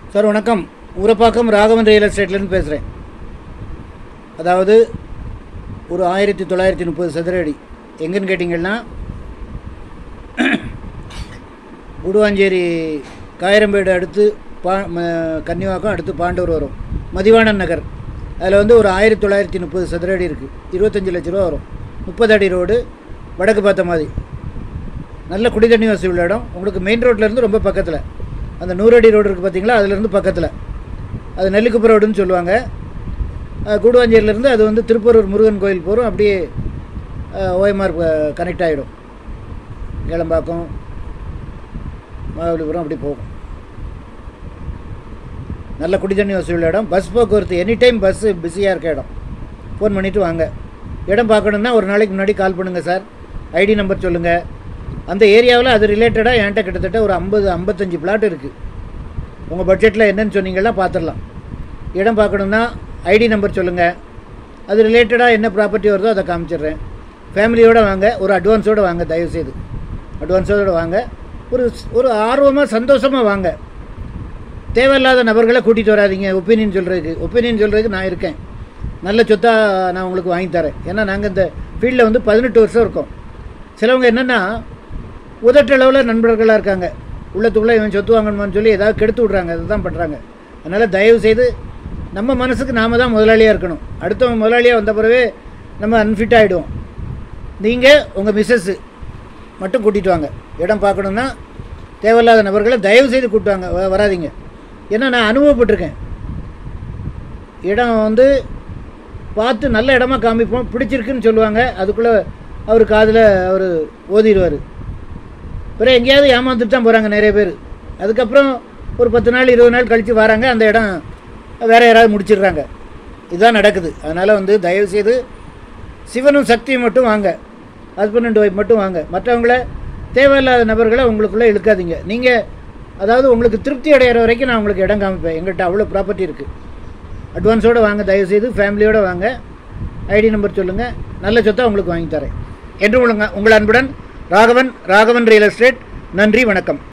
sir வணக்கம் Urapakkam Raghavan real எஸ்டேட்லேருந்து பேசுகிறேன் அதாவது ஒரு ஆயிரத்தி தொள்ளாயிரத்தி முப்பது சதுர அடி எங்கன்னு கேட்டிங்கன்னா உடுவாஞ்சேரி காயரம்பேடு அடுத்து பா ம- கன்னிவாக்கம் அடுத்து பாண்டூர் வரும் மதிவாணன் நகர் அதில் வந்து ஒரு ஆயிரத்தி தொள்ளாயிரத்தி முப்பது சதுர அடி இருக்குது இருபத்தஞ்சி லட்ச ரூபா வரும் முப்பது அடி ரோடு வடக்கு பார்த்த மாதிரி நல்ல குடிதண்ணி வசதி உள்ள இடம் உங்களுக்கு மெயின் ரோட்லேருந்து ரொம்ப பக்கத்தில் அந்த நூறு அடி ரோடு இருக்குது பார்த்தீங்களா அதுலேருந்து பக்கத்தில் அது நெல்லிக்குப்பம் ரோடுன்னு சொல்லுவாங்க அஹ் கூடுவாஞ்சேரியிலேருந்து அது வந்து திருப்பூரூர் முருகன் கோயில் போகிறோம் அப்படியே ஓஎம்ஆர் கனெக்ட் ஆகிடும் ஏலம்பாக்கம் மகாபலிபுரம் அப்படி போகும் நல்ல குடிதண்ணி வசதி உள்ள இடம் பஸ் போக்குவரத்து எனி டைம் பஸ்ஸு பிஸியாக இருக்க இடம் ஃபோன் பண்ணிவிட்டு வாங்க இடம் பார்க்கணுன்னா ஒரு நாளைக்கு முன்னாடி கால் பண்ணுங்கள் சார் ஐடி நம்பர் சொல்லுங்கள் அந்த ஏரியாவில் அது ரிலேட்டடாக என்கிட்ட கிட்டத்தட்ட ஒரு ஐம்பது ஐம்பத்தஞ்சு பிளாட் இருக்குது உங்கள் பட்ஜெட்டில் என்னன்னு சொன்னீங்கன்னா பார்த்துடலாம் இடம் பார்க்கணுன்னா ஐடி நம்பர் சொல்லுங்கள் அது ரிலேட்டடாக என்ன ப்ராப்பர்ட்டி வருதோ அதை காமிச்சிடுறேன் ஃபேமிலியோடு வாங்க ஒரு அட்வான்ஸோடு வாங்க தயவுசெய்து அட்வான்ஸோடு வாங்க ஒரு ஒரு ஆர்வமாக சந்தோஷமாக வாங்க தேவையில்லாத நபர்களை கூட்டிகிட்டு வராதீங்க ஒப்பீனியன் சொல்கிறதுக்கு ஒப்பீனியன் சொல்கிறதுக்கு நான் இருக்கேன் நல்ல சொத்தா நான் உங்களுக்கு வாங்கி தரேன் ஏன்னா நாங்கள் இந்த ஃபீல்டில் வந்து பதினெட்டு வருஷம் இருக்கோம் சிலவங்க என்னென்னா உதட்டளவில் நண்பர்களாக இருக்காங்க உள்ளத்துக்குள்ளே இவன் சொத்து வாங்கணுமான்னு சொல்லி ஏதாவது கெடுத்து விட்றாங்க அதுதான் பண்ணுறாங்க அதனால் தயவு செய்து நம்ம மனசுக்கு நாம தான் முதலாளியாக இருக்கணும் அடுத்தவங்க முதலாளியாக வந்த பிறகு நம்ம அன்ஃபிட் ஆகிடுவோம் நீங்கள் உங்கள் மிஸ்ஸஸ்ஸு மட்டும் கூட்டிகிட்டு வாங்க இடம் பார்க்கணுன்னா தேவையில்லாத நபர்களை தயவு செய்து கூப்பிட்டு வாங்க வ- வராதீங்க ஏன்னா நான் அனுபவப்பட்டிருக்கேன் இடம் வந்து பார்த்து நல்ல இடமா காமிப்போம் பிடிச்சிருக்குன்னு சொல்லுவாங்க அதுக்குள்ளே அவர் காதில் அவர் ஓதிடுவார் பிறகு எங்கேயாவது ஏமாந்துட்டு தான் போகிறாங்க நிறைய பேர் அதுக்கப்புறம் ஒரு பத்து நாள் இருபது நாள் கழித்து வராங்க அந்த இடம் வேற யாராவது முடிச்சிடுறாங்க இதுதான் நடக்குது அதனால் வந்து தயவு செய்து சிவனும் சக்தியும் மட்டும் வாங்க ஹஸ்பண்ட் அண்ட் ஒய்ஃப் மட்டும் வாங்க மற்றவங்கள தேவையில்லாத நபர்களை உங்களுக்குள்ளே இழுக்காதீங்க நீங்கள் அதாவது உங்களுக்கு திருப்தி அடைகிற வரைக்கும் நான் உங்களுக்கு இடம் காமிப்பேன் எங்கள்கிட்ட அவ்வளோ ப்ராப்பர்ட்டி இருக்குது அட்வான்ஸோடு வாங்க தயவுசெய்து ஃபேமிலியோடு வாங்க ஐடி நம்பர் சொல்லுங்கள் நல்ல சொத்தை உங்களுக்கு வாங்கி தரேன் என்று உங்கள் உங்கள் அன்புடன் ராகவன் ராகவன் ரியல் எஸ்டேட் நன்றி வணக்கம்